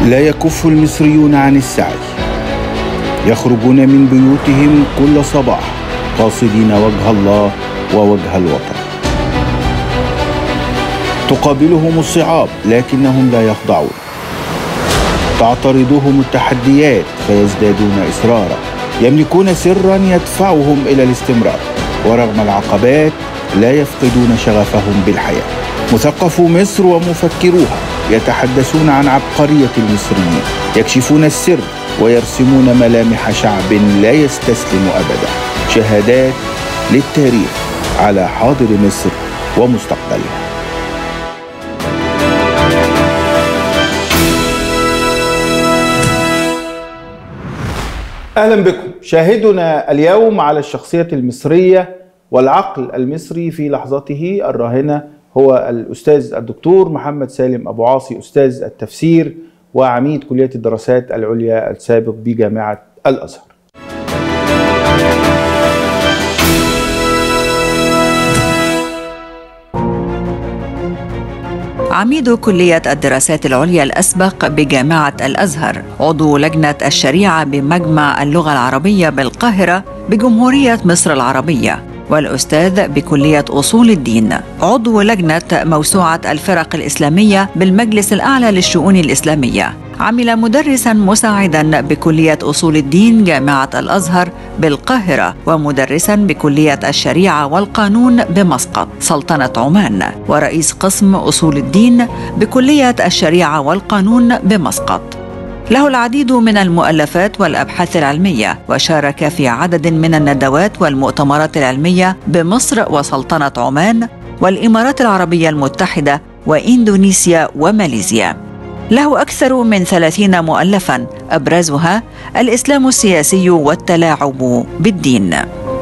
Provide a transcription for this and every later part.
لا يكف المصريون عن السعي يخرجون من بيوتهم كل صباح قاصدين وجه الله ووجه الوطن تقابلهم الصعاب لكنهم لا يخضعون تعترضهم التحديات فيزدادون اصرارا يملكون سرا يدفعهم الى الاستمرار ورغم العقبات لا يفقدون شغفهم بالحياه مثقفو مصر ومفكروها يتحدثون عن عبقريه المصريين يكشفون السر ويرسمون ملامح شعب لا يستسلم ابدا شهادات للتاريخ على حاضر مصر ومستقبلها اهلا بكم شاهدنا اليوم على الشخصيه المصريه والعقل المصري في لحظته الراهنه هو الاستاذ الدكتور محمد سالم ابو عاصي استاذ التفسير وعميد كليه الدراسات العليا السابق بجامعه الازهر. عميد كلية الدراسات العليا الأسبق بجامعة الأزهر عضو لجنة الشريعة بمجمع اللغة العربية بالقاهرة بجمهورية مصر العربية والأستاذ بكلية أصول الدين عضو لجنة موسوعة الفرق الإسلامية بالمجلس الأعلى للشؤون الإسلامية عمل مدرسا مساعدا بكلية أصول الدين جامعة الأزهر بالقاهرة ومدرسا بكلية الشريعة والقانون بمسقط سلطنة عمان ورئيس قسم أصول الدين بكلية الشريعة والقانون بمسقط له العديد من المؤلفات والابحاث العلميه وشارك في عدد من الندوات والمؤتمرات العلميه بمصر وسلطنه عمان والامارات العربيه المتحده واندونيسيا وماليزيا له أكثر من ثلاثين مؤلفا أبرزها الإسلام السياسي والتلاعب بالدين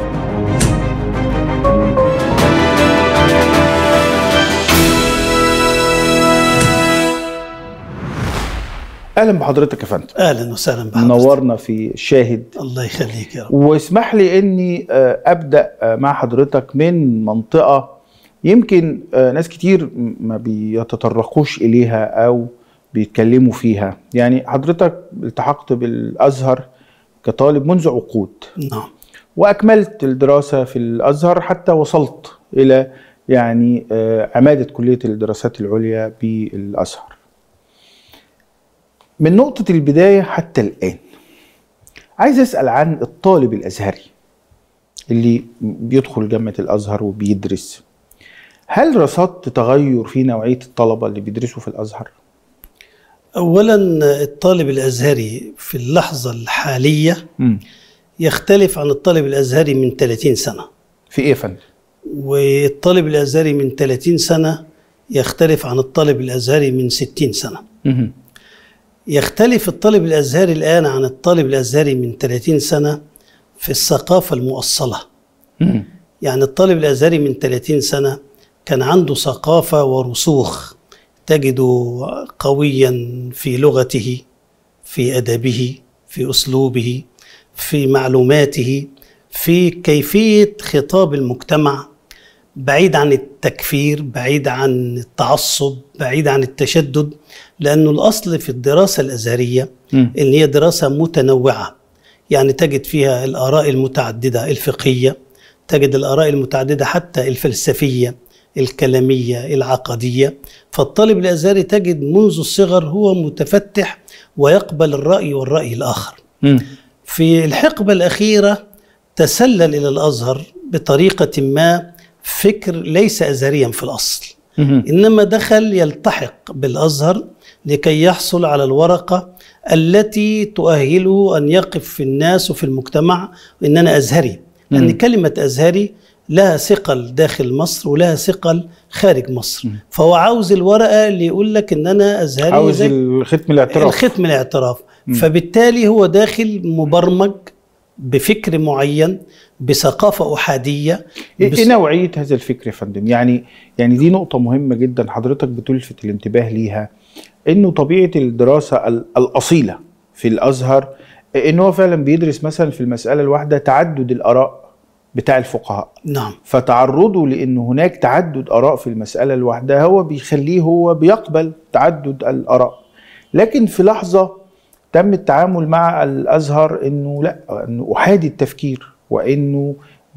اهلا بحضرتك يا فندم اهلا وسهلا بحضرتك منورنا في شاهد الله يخليك يا رب واسمح لي اني آه، ابدا آه، مع حضرتك من منطقه يمكن آه، ناس كتير ما بيتطرقوش اليها او بيتكلموا فيها يعني حضرتك التحقت بالازهر كطالب منذ عقود نعم واكملت الدراسه في الازهر حتى وصلت الى يعني آه، عماده كليه الدراسات العليا بالازهر من نقطه البدايه حتى الان عايز اسال عن الطالب الازهري اللي بيدخل جامعه الازهر وبيدرس هل رصدت تغير في نوعيه الطلبه اللي بيدرسوا في الازهر اولا الطالب الازهري في اللحظه الحاليه مم. يختلف عن الطالب الازهري من 30 سنه في ايه يا فندم والطالب الازهري من 30 سنه يختلف عن الطالب الازهري من 60 سنه مهم. يختلف الطالب الازهري الان عن الطالب الازهري من 30 سنه في الثقافه المؤصله مهم. يعني الطالب الازهري من 30 سنه كان عنده ثقافه ورسوخ تجده قويا في لغته في ادبه في اسلوبه في معلوماته في كيفيه خطاب المجتمع بعيد عن التكفير بعيد عن التعصب بعيد عن التشدد لانه الاصل في الدراسه الازهريه مم. ان هي دراسه متنوعه يعني تجد فيها الاراء المتعدده الفقهيه تجد الاراء المتعدده حتى الفلسفيه الكلاميه العقديه فالطالب الازهري تجد منذ الصغر هو متفتح ويقبل الراي والراي الاخر مم. في الحقبه الاخيره تسلل الى الازهر بطريقه ما فكر ليس ازهريا في الاصل مهم. انما دخل يلتحق بالازهر لكي يحصل على الورقه التي تؤهله ان يقف في الناس وفي المجتمع ان انا ازهري لان مم. كلمه ازهري لها ثقل داخل مصر ولها ثقل خارج مصر فهو عاوز الورقه اللي يقول لك ان انا ازهري عاوز زي الختم الاعتراف الختم الاعتراف فبالتالي هو داخل مبرمج بفكر معين بثقافه احاديه ايه بس- إيه نوعيه هذا الفكر يا فندم يعني يعني دي نقطه مهمه جدا حضرتك بتلفت الانتباه ليها انه طبيعه الدراسه ال- الاصيله في الازهر ان هو فعلا بيدرس مثلا في المساله الواحده تعدد الاراء بتاع الفقهاء نعم فتعرضه لان هناك تعدد اراء في المساله الواحده هو بيخليه هو بيقبل تعدد الاراء لكن في لحظه تم التعامل مع الازهر انه لا انه احادي التفكير وانه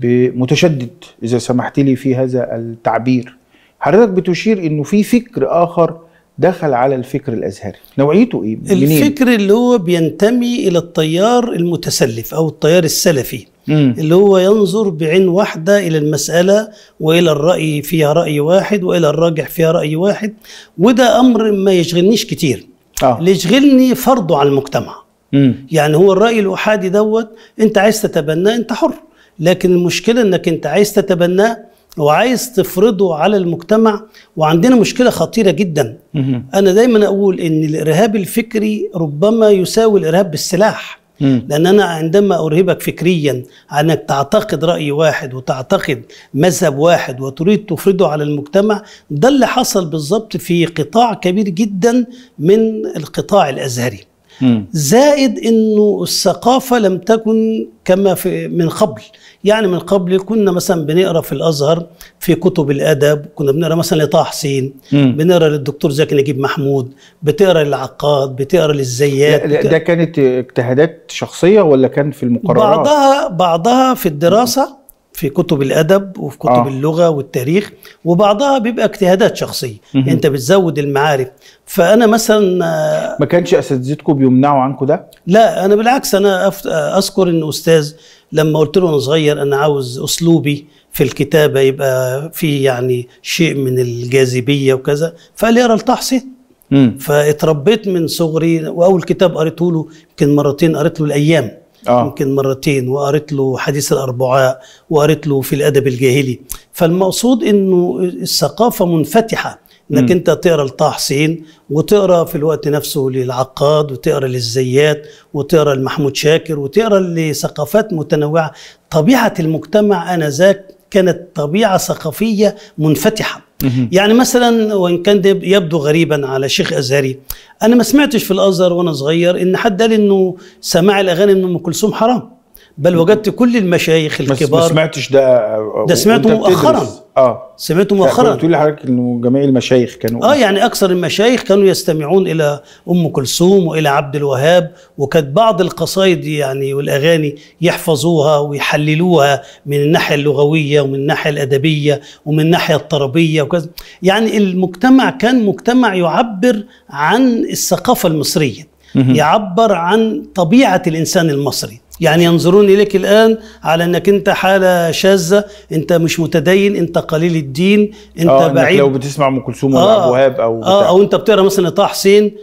متشدد اذا سمحت لي في هذا التعبير حضرتك بتشير انه في فكر اخر دخل على الفكر الازهري نوعيته ايه منين؟ الفكر اللي هو بينتمي الى التيار المتسلف او التيار السلفي مم. اللي هو ينظر بعين واحدة إلى المسألة وإلى الرأي فيها رأي واحد وإلى الراجح فيها رأي واحد وده أمر ما يشغلنيش كتير اه اللي يشغلني فرضه على المجتمع مم. يعني هو الرأي الأحادي دوت أنت عايز تتبناه أنت حر لكن المشكلة أنك أنت عايز تتبناه وعايز تفرضه على المجتمع وعندنا مشكلة خطيرة جدا مم. أنا دايما أقول أن الإرهاب الفكري ربما يساوي الإرهاب بالسلاح مم. لأن أنا عندما أرهبك فكريا أنك تعتقد رأي واحد وتعتقد مذهب واحد وتريد تفرضه على المجتمع ده اللي حصل بالضبط في قطاع كبير جدا من القطاع الأزهري مم. زائد انه الثقافه لم تكن كما في من قبل يعني من قبل كنا مثلا بنقرا في الازهر في كتب الادب كنا بنقرا مثلا لطه حسين مم. بنقرا للدكتور زكي نجيب محمود بتقرا للعقاد بتقرا للزيات لا- لا، بتقرأ- ده كانت اجتهادات شخصيه ولا كان في المقررات؟ بعضها بعضها في الدراسه في كتب الادب وفي كتب آه. آه. اللغه والتاريخ وبعضها بيبقى اجتهادات شخصيه مهم. انت بتزود المعارف فانا مثلا آه، ما كانش اساتذتكم بيمنعوا عنكم ده؟ لا انا بالعكس انا أف- اذكر ان استاذ لما قلت له وانا صغير انا عاوز اسلوبي في الكتابه يبقى فيه يعني شيء من الجاذبيه وكذا فقال لي اقرا لطه حسين مم. فاتربيت من صغري واول كتاب قريته له يمكن مرتين قريت له الايام آه. يمكن مرتين وقريت له حديث الاربعاء وقريت له في الادب الجاهلي فالمقصود انه الثقافه منفتحه انك انت تقرا لطه حسين وتقرا في الوقت نفسه للعقاد وتقرا للزيات وتقرا لمحمود شاكر وتقرا لثقافات متنوعه طبيعه المجتمع انذاك كانت طبيعه ثقافيه منفتحه مهم. يعني مثلا وان كان ده يبدو غريبا على شيخ ازهري انا ما سمعتش في الازهر وانا صغير ان حد قال انه سماع الاغاني من ام كلثوم حرام بل وجدت كل المشايخ بس ما الكبار سمعتش ده ده سمعته وأنت بتدرس. مؤخراً. اه سمعته مؤخرا مؤخرا بتقول لحضرتك انه جميع المشايخ كانوا اه يعني اكثر المشايخ كانوا يستمعون الى ام كلثوم والى عبد الوهاب وكانت بعض القصائد يعني والاغاني يحفظوها ويحللوها من الناحيه اللغويه ومن الناحيه الادبيه ومن الناحيه الطربيه وكذا يعني المجتمع كان مجتمع يعبر عن الثقافه المصريه مهم. يعبر عن طبيعه الانسان المصري يعني ينظرون اليك الان على انك انت حاله شاذه انت مش متدين انت قليل الدين انت اه انك بعيد لو بتسمع ام كلثوم ولا ابو وهاب او اه بتاع. او انت بتقرا مثلا طه حسين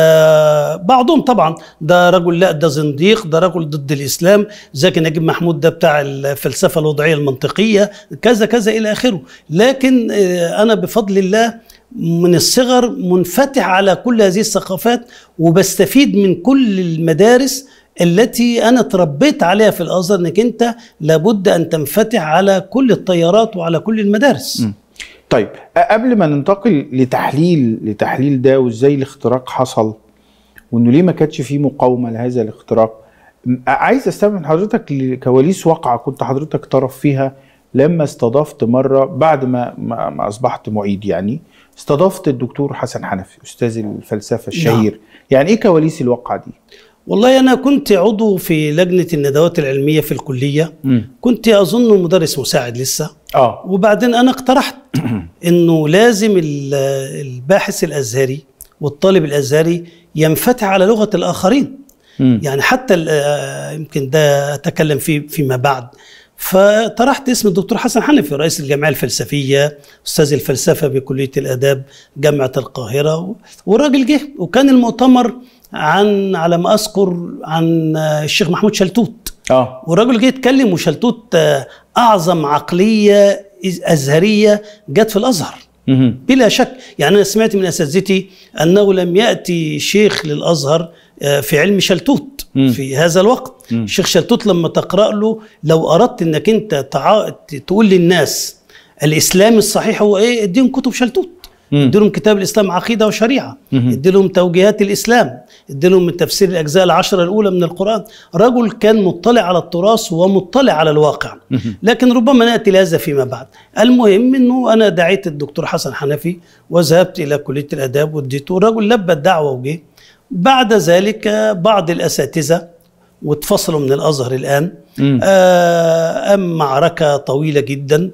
ده بعضهم طبعا ده رجل لا ده زنديق ده رجل ضد الاسلام زكي نجيب محمود ده بتاع الفلسفه الوضعيه المنطقيه كذا كذا الى اخره لكن آه، انا بفضل الله من الصغر منفتح على كل هذه الثقافات وبستفيد من كل المدارس التي انا تربيت عليها في الازهر انك انت لابد ان تنفتح على كل التيارات وعلى كل المدارس م. طيب أ- قبل ما ننتقل لتحليل لتحليل ده وازاي الاختراق حصل وانه ليه ما كانش فيه مقاومه لهذا الاختراق م- عايز استمع من حضرتك لكواليس واقعه كنت حضرتك طرف فيها لما استضفت مره بعد ما ما, ما اصبحت معيد يعني استضفت الدكتور حسن حنفي استاذ الفلسفه الشهير يعني ايه كواليس الواقعه دي والله أنا كنت عضو في لجنة الندوات العلمية في الكلية مم. كنت أظن مدرس مساعد لسه اه وبعدين أنا اقترحت إنه لازم ال- الباحث الأزهري والطالب الأزهري ينفتح على لغة الآخرين مم. يعني حتى ال- آه، يمكن ده أتكلم فيه فيما بعد فطرحت اسم الدكتور حسن حنفي رئيس الجمعية الفلسفية أستاذ الفلسفة بكلية الآداب جامعة القاهرة والراجل جه وكان المؤتمر عن على ما أذكر عن آه، الشيخ محمود شلتوت اه والراجل جه يتكلم وشلتوت آه، أعظم عقلية أزهرية جت في الأزهر مهم. بلا شك يعني أنا سمعت من أساتذتي أنه لم يأتي شيخ للأزهر آه، في علم شلتوت مم. في هذا الوقت مم. الشيخ شلتوت لما تقرأ له لو أردت أنك أنت تع... تقول للناس الإسلام الصحيح هو إيه اديهم كتب شلتوت مم. اديلهم كتاب الإسلام عقيدة وشريعة مم. اديلهم توجيهات الإسلام اديلهم من تفسير الأجزاء العشرة الأولى من القرآن رجل كان مطلع على التراث ومطلع على الواقع لكن ربما نأتي لهذا فيما بعد المهم أنه أنا دعيت الدكتور حسن حنفي وذهبت إلى كلية الآداب واديته الرجل لبى الدعوة وجه بعد ذلك بعض الأساتذة واتفصلوا من الأزهر الآن مم. آه، أم معركة طويلة جدا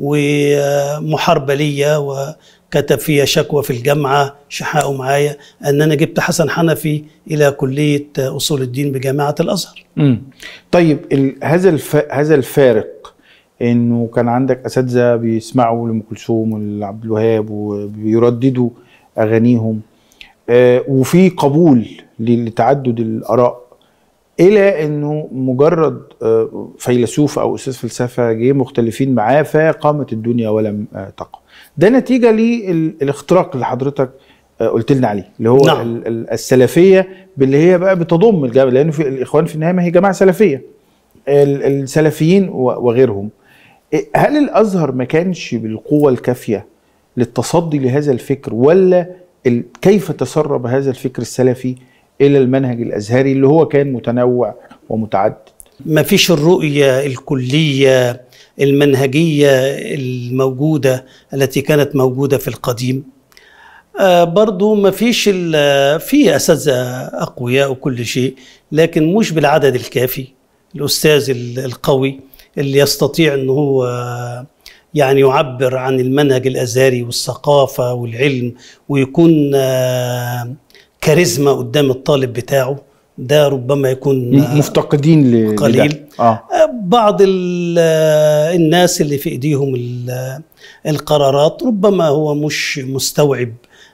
ومحاربة ليا وكتب فيها شكوى في الجامعة شحقوا معايا أن أنا جبت حسن حنفي إلى كلية أصول الدين بجامعة الأزهر مم. طيب ال... هذا الف... هذا الفارق انه كان عندك اساتذه بيسمعوا لام كلثوم ولعبد الوهاب وبيرددوا اغانيهم آه وفي قبول ل- لتعدد الاراء الى انه مجرد آه فيلسوف او استاذ فلسفه جه مختلفين معاه فقامت الدنيا ولم آه تقم ده نتيجه للاختراق اللي حضرتك آه، قلت لنا عليه اللي هو نعم. ال- ال- السلفيه باللي هي بقى بتضم الجامعه لانه في الاخوان في النهايه ما هي جماعه سلفيه ال- السلفيين و- وغيرهم إيه، هل الازهر ما كانش بالقوه الكافيه للتصدي لهذا الفكر ولا ال- كيف تسرب هذا الفكر السلفي الى المنهج الازهري اللي هو كان متنوع ومتعدد ما فيش الرؤية الكلية المنهجية الموجودة التي كانت موجودة في القديم آه، برضو ما فيش ال- في أساتذة أقوياء وكل شيء لكن مش بالعدد الكافي الأستاذ ال- القوي اللي يستطيع أنه هو يعني يعبر عن المنهج الأزهري والثقافة والعلم ويكون آه، كاريزما قدام الطالب بتاعه ده ربما يكون م- مفتقدين ل- لده. قليل. اه بعض ال- الناس اللي في ايديهم ال- القرارات ربما هو مش مستوعب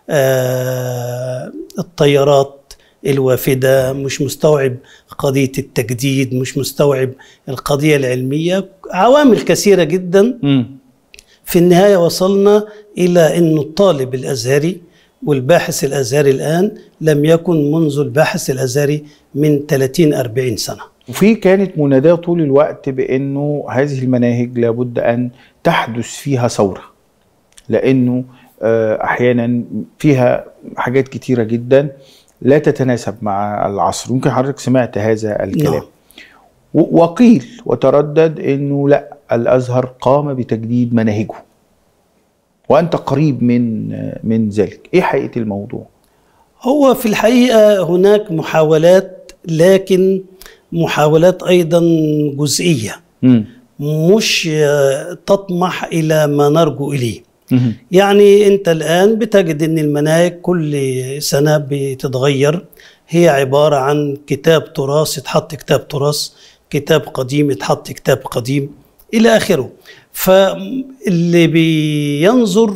آه، الطيارات الوافده مش مستوعب قضيه التجديد مش مستوعب القضيه العلميه عوامل كثيره جدا مم. في النهايه وصلنا الى ان الطالب الازهري والباحث الازهري الان لم يكن منذ الباحث الازهري من 30 40 سنه وفي كانت مناداه طول الوقت بانه هذه المناهج لابد ان تحدث فيها ثوره لانه آه، احيانا فيها حاجات كتيره جدا لا تتناسب مع العصر ممكن حضرتك سمعت هذا الكلام نعم. و- وقيل وتردد انه لا الازهر قام بتجديد مناهجه وانت قريب من من ذلك ايه حقيقه الموضوع هو في الحقيقة هناك محاولات لكن محاولات أيضا جزئية مم. مش آه، تطمح إلى ما نرجو إليه مهم. يعني أنت الآن بتجد أن المناهج كل سنة بتتغير هي عبارة عن كتاب تراث يتحط كتاب تراث كتاب قديم يتحط كتاب قديم إلى آخره فاللي بينظر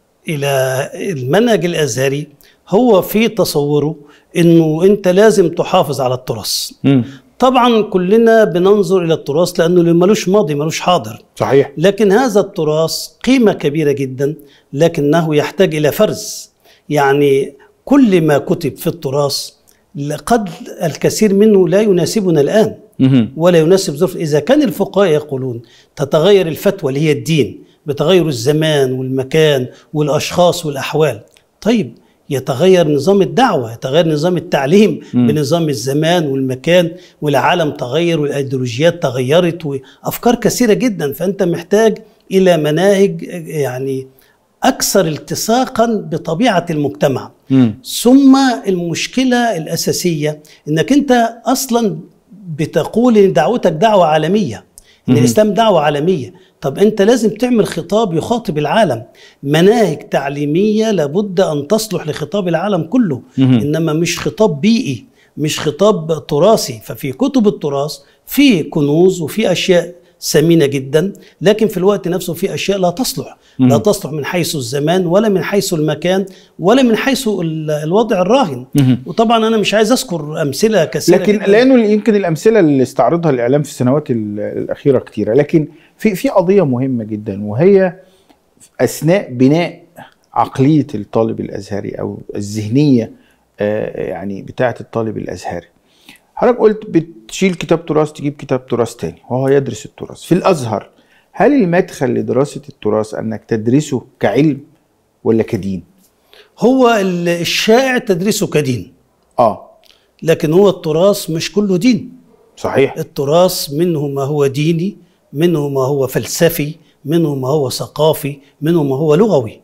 إلى المنهج الأزهري هو في تصوره أنه أنت لازم تحافظ على التراث مم. طبعا كلنا بننظر إلى التراث لأنه اللي ملوش ماضي ملوش حاضر صحيح لكن هذا التراث قيمة كبيرة جدا لكنه يحتاج إلى فرز يعني كل ما كتب في التراث قد الكثير منه لا يناسبنا الآن مهم. ولا يناسب ظروف إذا كان الفقهاء يقولون تتغير الفتوى اللي هي الدين بتغير الزمان والمكان والأشخاص والأحوال طيب يتغير نظام الدعوة يتغير نظام التعليم مم. بنظام الزمان والمكان والعالم تغير والأيديولوجيات تغيرت وأفكار كثيرة جدا فأنت محتاج إلى مناهج يعني أكثر التصاقا بطبيعة المجتمع مم. ثم المشكلة الأساسية إنك أنت أصلا بتقول إن دعوتك دعوة عالمية إن مهم. الإسلام دعوة عالمية طب أنت لازم تعمل خطاب يخاطب العالم مناهج تعليمية لابد أن تصلح لخطاب العالم كله مهم. إنما مش خطاب بيئي مش خطاب تراثي ففي كتب التراث في كنوز وفي أشياء ثمينة جدا لكن في الوقت نفسه في أشياء لا تصلح لا مم. تصلح من حيث الزمان ولا من حيث المكان ولا من حيث ال- الوضع الراهن مهم. وطبعا أنا مش عايز أذكر أمثلة كثيرة لكن جداً. لانه يمكن الامثله اللي استعرضها الاعلام في السنوات ال- الاخيره كتيره لكن في في قضيه مهمه جدا وهي اثناء بناء عقليه الطالب الازهري او الذهنيه آه، يعني بتاعه الطالب الازهري حضرتك قلت بتشيل كتاب تراث تجيب كتاب تراث تاني وهو يدرس التراث في الازهر هل المدخل لدراسه التراث انك تدرسه كعلم ولا كدين هو ال- الشائع تدريسه كدين اه لكن هو التراث مش كله دين صحيح التراث منه ما هو ديني منه ما هو فلسفي منه ما هو ثقافي منه ما هو لغوي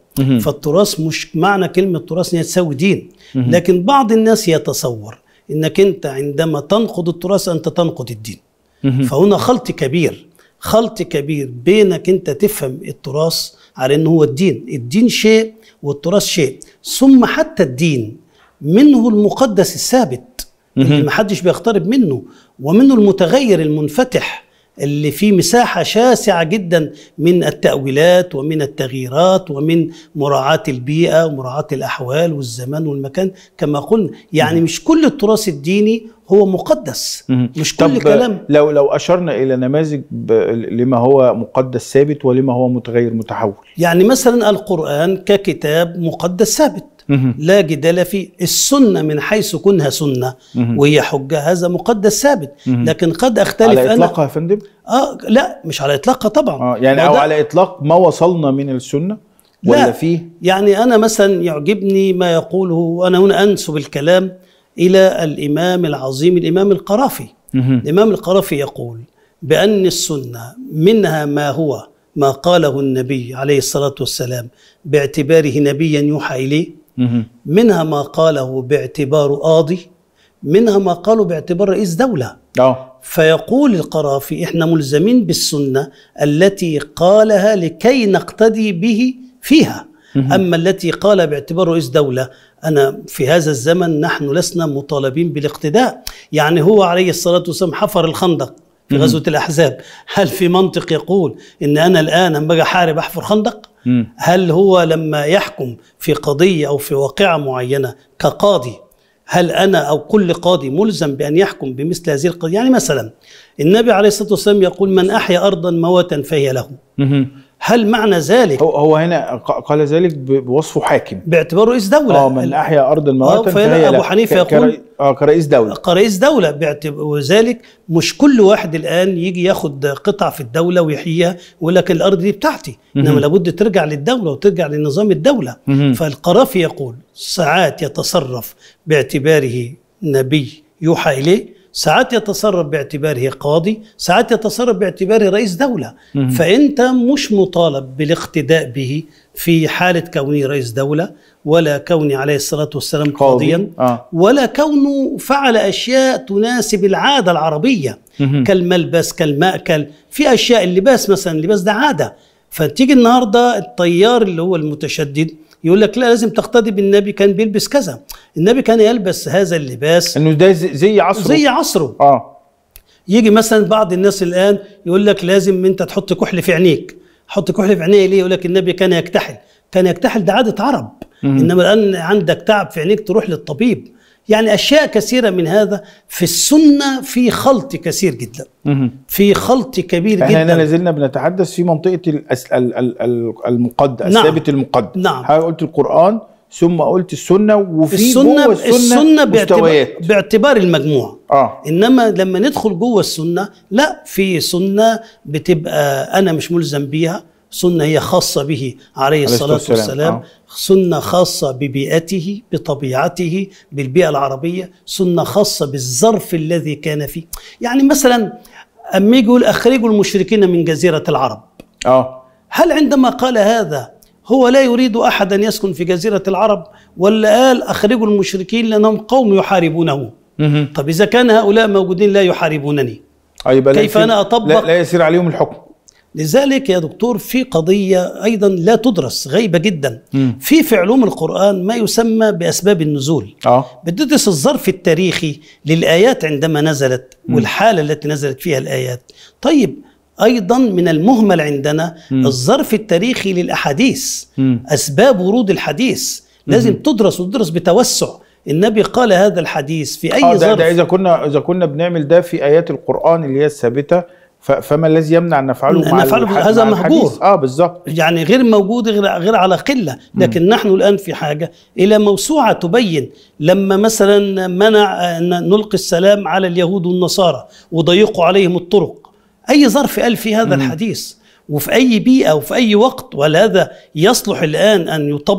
مهم. فالتراث مش معنى كلمة تراث ان هي تساوي دين لكن بعض الناس يتصور انك انت عندما تنقض التراث انت تنقض الدين مهم. فهنا خلط كبير خلط كبير بينك انت تفهم التراث على انه هو الدين الدين شيء والتراث شيء ثم حتى الدين منه المقدس الثابت اللي محدش بيقترب منه ومنه المتغير المنفتح اللي فيه مساحة شاسعة جدا من التأويلات ومن التغييرات ومن مراعاة البيئة ومراعاة الأحوال والزمان والمكان كما قلنا يعني مش كل التراث الديني هو مقدس مهم. مش كل طب كلام لو لو اشرنا الى نماذج ب... لما هو مقدس ثابت ولما هو متغير متحول يعني مثلا القرآن ككتاب مقدس ثابت مهم. لا جدال فيه السنة من حيث كونها سنة مهم. وهي حجة هذا مقدس ثابت مهم. لكن قد أختلف على أنا اطلاقها يا فندم آه لا مش على إطلاقها طبعا اه يعني او وده- على اطلاق ما وصلنا من السنه ولا لا. فيه يعني أنا مثلا يعجبني ما يقوله وأنا هنا أنسب الكلام إلى الإمام العظيم الإمام القرافي مهم. الإمام القرافي يقول بأن السنة منها ما هو ما قاله النبي عليه الصلاة والسلام باعتباره نبيا يوحى إليه مهم. منها ما قاله باعتباره قاضي منها ما قاله باعتبار رئيس دولة اه فيقول القرافي احنا ملزمين بالسنة التي قالها لكي نقتدي به فيها أما التي قال باعتبار رئيس دولة أنا في هذا الزمن نحن لسنا مطالبين بالاقتداء يعني هو عليه الصلاة والسلام حفر الخندق في غزوة الأحزاب هل في منطق يقول إن أنا الآن لما أجي أحارب أحفر خندق مم. هل هو لما يحكم في قضية أو في واقعة معينة كقاضي هل أنا أو كل قاضي ملزم بأن يحكم بمثل هذه القضية يعني مثلا النبي عليه الصلاة والسلام يقول من أحيا أرضا موتا فهي له مهم. هل معنى ذلك هو هو هنا ق- قال ذلك ب- بوصفه حاكم باعتبار رئيس دولة اه من احيا ارض المواتى آه، فهنا فهي أبو له. حنيفة ك- يقول- كرئي- اه كرئيس دوله كرئيس دولة باعتبار وذلك مش كل واحد الآن يجي ياخد قطع في الدولة ويحييها ويقول لك الأرض دي بتاعتي إنما لابد ترجع للدولة وترجع لنظام الدولة مهم. فالقرافي يقول ساعات يتصرف باعتباره نبي يوحى إليه ساعات يتصرف باعتباره قاضي ساعات يتصرف باعتباره رئيس دولة فأنت مش مطالب بالاقتداء به في حالة كونه رئيس دولة ولا كونه عليه الصلاة والسلام قاضي. قاضيا آه. ولا كونه فعل اشياء تناسب العاده العربيه مهم. كالملبس كالمأكل في اشياء اللباس مثلا اللباس ده عاده فتيجي النهارده الطيار اللي هو المتشدد يقول لك لا لازم تقتدي بالنبي كان بيلبس كذا النبي كان يلبس هذا اللباس انه ده زي زي عصره زي عصره اه يجي مثلا بعض الناس الان يقول لك لازم انت تحط كحل في عينيك حط كحل في عينيه ليه يقول لك النبي كان يكتحل كان يكتحل ده عاده عرب انما الان عندك تعب في عينيك تروح للطبيب يعني اشياء كثيره من هذا في السنه في خلط كثير جدا مهم. في خلط كبير احنا هنا جدا لازلنا بنتحدث في منطقه الأس... ال... ال... ال... المقدس نعم. الثابت المقدس نعم. حضرتك قلت القران ثم قلت السنه وفي السنه جوه السنه, السنه باعتبار, مستويات باعتبار المجموع اه انما لما ندخل جوه السنه لا في سنه بتبقى انا مش ملزم بيها سنه هي خاصه به عليه الصلاه والسلام. والسلام آه. سنه خاصه ببيئته بطبيعته بالبيئه العربيه سنه خاصه بالظرف الذي كان فيه يعني مثلا اما يجي يقول اخرجوا المشركين من جزيره العرب اه هل عندما قال هذا هو لا يريد احدا يسكن في جزيره العرب ولا قال اخرجوا المشركين لانهم قوم يحاربونه مهم. طب اذا كان هؤلاء موجودين لا يحاربونني آه، يبقى لا كيف يصير- أنا أطبق- لا, لا يسير عليهم الحكم لذلك يا دكتور في قضيه ايضا لا تدرس غيبه جدا مم. في في علوم القران ما يسمى باسباب النزول اه بتدرس الظرف التاريخي للايات عندما نزلت والحاله التي نزلت فيها الايات طيب ايضا من المهمل عندنا الظرف التاريخي للاحاديث مم. اسباب ورود الحديث لازم تدرس وتدرس بتوسع النبي قال هذا الحديث في اي اه ده, ظرف ده اذا كنا اذا كنا بنعمل ده في ايات القران اللي هي الثابته ف- فما الذي يمنع ان نفعله أن مع نفعله الح- هذا مع مهجور. الحديث؟ اه بالظبط يعني غير موجود غير غير على قله لكن نحن الان في حاجه الى موسوعه تبين لما مثلا منع ان نلقي السلام على اليهود والنصارى وضيقوا عليهم الطرق اي ظرف قال في هذا الحديث وفي اي بيئه وفي اي وقت وهذا يصلح الان ان يطبق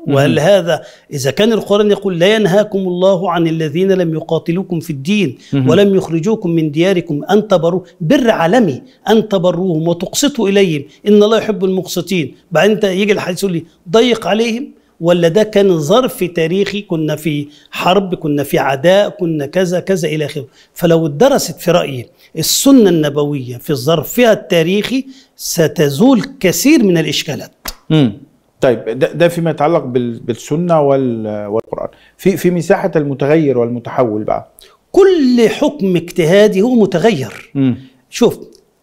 وهل هذا إذا كان القرآن يقول لا ينهاكم الله عن الذين لم يقاتلوكم في الدين ولم يخرجوكم من دياركم أن تبروا بر عالمي أن تبروهم وتقسطوا إليهم إن الله يحب المقسطين بعدين أنت يجي الحديث يقول لي ضيق عليهم ولا ده كان ظرف تاريخي كنا في حرب كنا في عداء كنا كذا كذا الى اخره فلو اتدرست في رايي السنه النبويه في ظرفها التاريخي ستزول كثير من الاشكالات مم. طيب ده, ده فيما يتعلق بال- بالسنه وال- والقران في في مساحه المتغير والمتحول بقى كل حكم اجتهادي هو متغير مم. شوف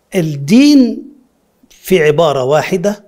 الدين في عباره واحده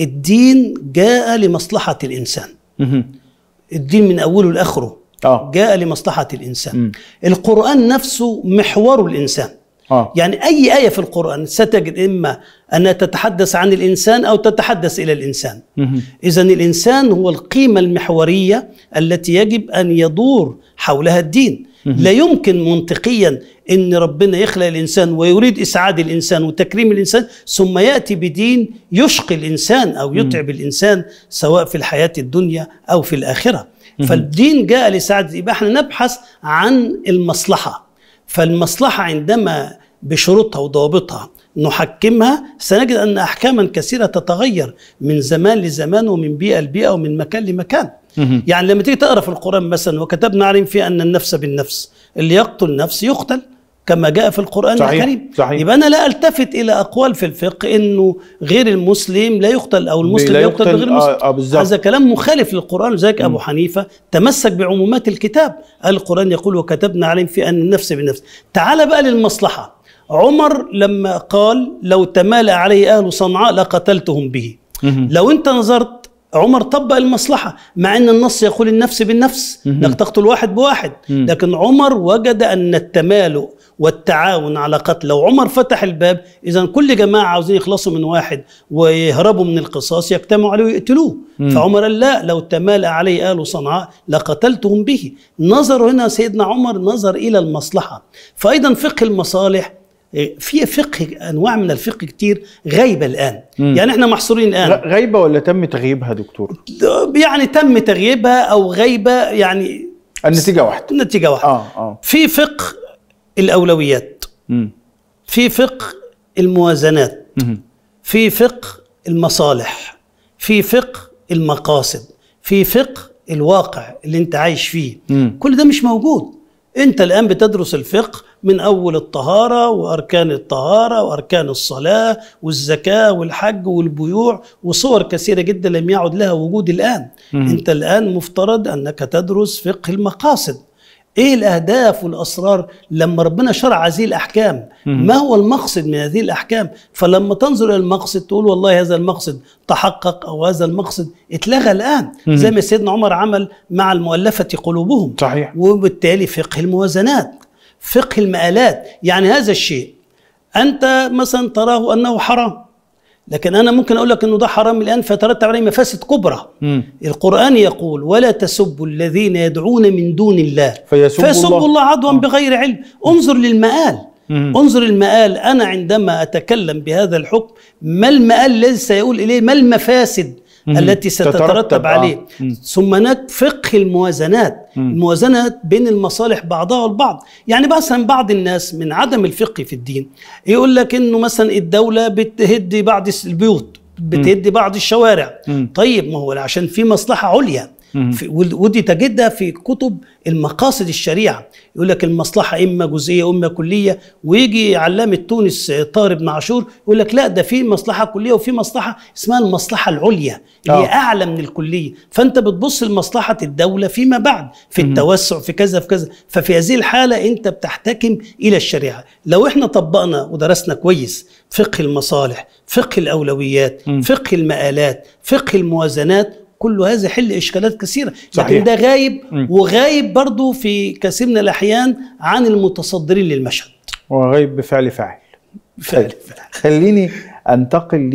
الدين جاء لمصلحه الانسان مهم. الدين من اوله لاخره اه جاء لمصلحه الانسان مم. القران نفسه محور الانسان اه يعني أي آية في القرآن ستجد إما أنها تتحدث عن الإنسان أو تتحدث إلى الإنسان مهم. إذا الإنسان هو القيمة المحورية التي يجب أن يدور حولها الدين لا يمكن منطقيا أن ربنا يخلق الإنسان ويريد إسعاد الإنسان وتكريم الإنسان ثم يأتي بدين يشقي الإنسان أو يتعب الإنسان سواء في الحياة الدنيا أو في الآخرة فالدين جاء لسعادة يبقى احنا نبحث عن المصلحة فالمصلحة عندما بشروطها وضوابطها نحكمها سنجد أن أحكاما كثيرة تتغير من زمان لزمان ومن بيئة لبيئة ومن مكان لمكان مهم. يعني لما تيجي تقرا في القرآن مثلا وكتبنا عليهم فيه أن النفس بالنفس اللي يقتل نفس يقتل كما جاء في القرآن صحيح، الكريم صحيح. يبقى أنا لا ألتفت إلى أقوال في الفقه أنه غير المسلم لا يقتل أو المسلم لا يقتل يقتل، بغير المسلم آه، آه، بالظبط. هذا كلام مخالف للقرآن لذلك أبو حنيفة تمسك بعمومات الكتاب قال القرآن يقول وكتبنا عليهم في أن النفس بالنفس تعال بقى للمصلحة عمر لما قال لو تمالأ عليه أهل صنعاء لقتلتهم به مهم. لو أنت نظرت عمر طبق المصلحة مع أن النص يقول النفس بالنفس انك تقتل واحد بواحد لكن عمر وجد أن التمالؤ والتعاون على قتل لو عمر فتح الباب إذا كل جماعة عاوزين يخلصوا من واحد ويهربوا من القصاص يجتمعوا عليه ويقتلوه فعمر قال لا لو تمالأ عليه آل صنعاء لقتلتهم به نظر هنا سيدنا عمر نظر إلى المصلحة فأيضا فقه المصالح في فقه انواع من الفقه كتير غايبه الان يعني احنا محصورين الان غ- غايبه ولا تم تغييبها دكتور يعني تم تغييبها او غيبه يعني النتيجه واحده نتيجه واحده اه اه في فقه الاولويات مم. في فقه الموازنات مهم. في فقه المصالح في فقه المقاصد في فقه الواقع اللي انت عايش فيه مم. كل ده مش موجود انت الان بتدرس الفقه من اول الطهاره واركان الطهاره واركان الصلاه والزكاه والحج والبيوع وصور كثيره جدا لم يعد لها وجود الان مم. انت الان مفترض انك تدرس فقه المقاصد ايه الاهداف والاسرار لما ربنا شرع هذه الاحكام ما هو المقصد من هذه الاحكام فلما تنظر الى المقصد تقول والله هذا المقصد تحقق او هذا المقصد اتلغى الان زي ما سيدنا عمر عمل مع المؤلفه قلوبهم صحيح وبالتالي فقه الموازنات فقه المآلات يعني هذا الشيء أنت مثلا تراه أنه حرام لكن أنا ممكن أقول لك أنه ده حرام الآن فيترتب عليه مفاسد كبرى مم. القرآن يقول ولا تسبوا الذين يدعون من دون الله فيسبوا فيسبوا الله. الله عدوا بغير علم انظر للمآل مم. انظر المآل أنا عندما أتكلم بهذا الحكم ما المآل الذي سيقول إليه ما المفاسد مم. التي تترتب، ستترتب آه. عليه مم. ثم هناك فقه الموازنات الموازنة بين المصالح بعضها البعض يعني مثلا بعض الناس من عدم الفقه في الدين يقول لك انه مثلا الدولة بتهدي بعض البيوت بتهدي بعض الشوارع مم. طيب ما هو عشان في مصلحة عليا مم. في ود- ودي تجدها في كتب المقاصد الشريعة يقول لك المصلحة إما جزئية وإما كلية ويجي علامة تونس آه، طاهر بن عاشور يقول لك لا ده في مصلحة كلية وفي مصلحة اسمها المصلحة العليا اللي هي آه. أعلى من الكلية فأنت بتبص لمصلحة الدولة فيما بعد في التوسع في كذا في كذا ففي هذه الحالة أنت بتحتكم إلى الشريعة لو إحنا طبقنا ودرسنا كويس فقه المصالح فقه الأولويات فقه المآلات فقه الموازنات كل هذا يحل اشكالات كثيره صحيح. لكن ده غايب مم. وغايب برضو في كثير من الاحيان عن المتصدرين للمشهد وغيب بفعل فاعل فعلا خليني انتقل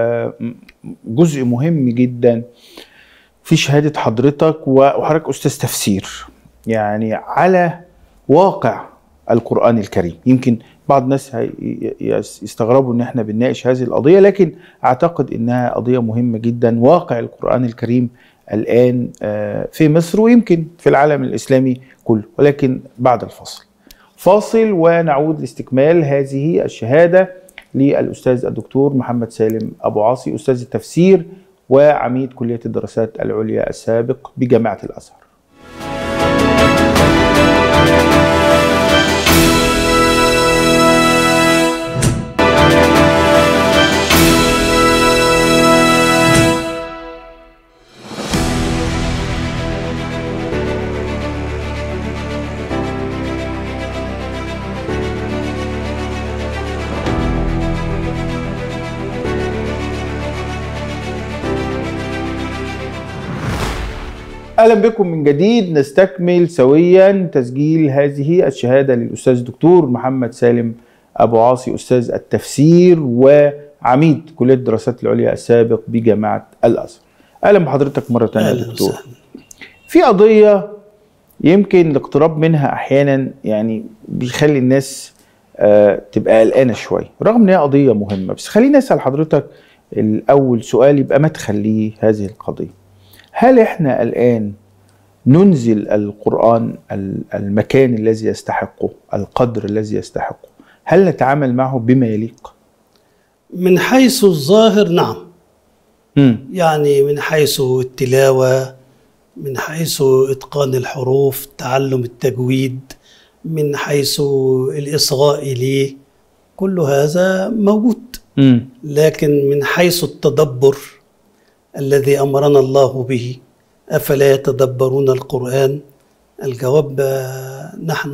لجزء مهم جدا في شهادة حضرتك وحضرتك أستاذ تفسير يعني على واقع القرآن الكريم يمكن بعض الناس هي- يس- يستغربوا ان احنا بنناقش هذه القضية لكن اعتقد انها قضية مهمة جدا واقع القرآن الكريم الآن آه، في مصر ويمكن في العالم الإسلامي كله ولكن بعد الفصل فاصل ونعود لاستكمال هذه الشهادة للأستاذ الدكتور محمد سالم أبو عاصي أستاذ التفسير وعميد كلية الدراسات العليا السابق بجامعة الأزهر اهلا بكم من جديد نستكمل سويا تسجيل هذه الشهاده للاستاذ الدكتور محمد سالم ابو عاصي استاذ التفسير وعميد كليه الدراسات العليا السابق بجامعه الازهر. اهلا بحضرتك مره ثانيه يا أهلاً دكتور. وسهلاً. في قضيه يمكن الاقتراب منها احيانا يعني بيخلي الناس آه، تبقى قلقانه شويه رغم ان هي قضيه مهمه بس خليني اسال حضرتك الاول سؤال يبقى مدخل لهذه القضيه. هل احنا الان ننزل القران ال- المكان الذي يستحقه، القدر الذي يستحقه، هل نتعامل معه بما يليق؟ من حيث الظاهر نعم امم يعني من حيث التلاوة من حيث إتقان الحروف تعلم التجويد من حيث الإصغاء إليه كل هذا موجود امم لكن من حيث التدبر الذي أمرنا الله به أفلا يتدبرون القرآن الجواب آه، نحن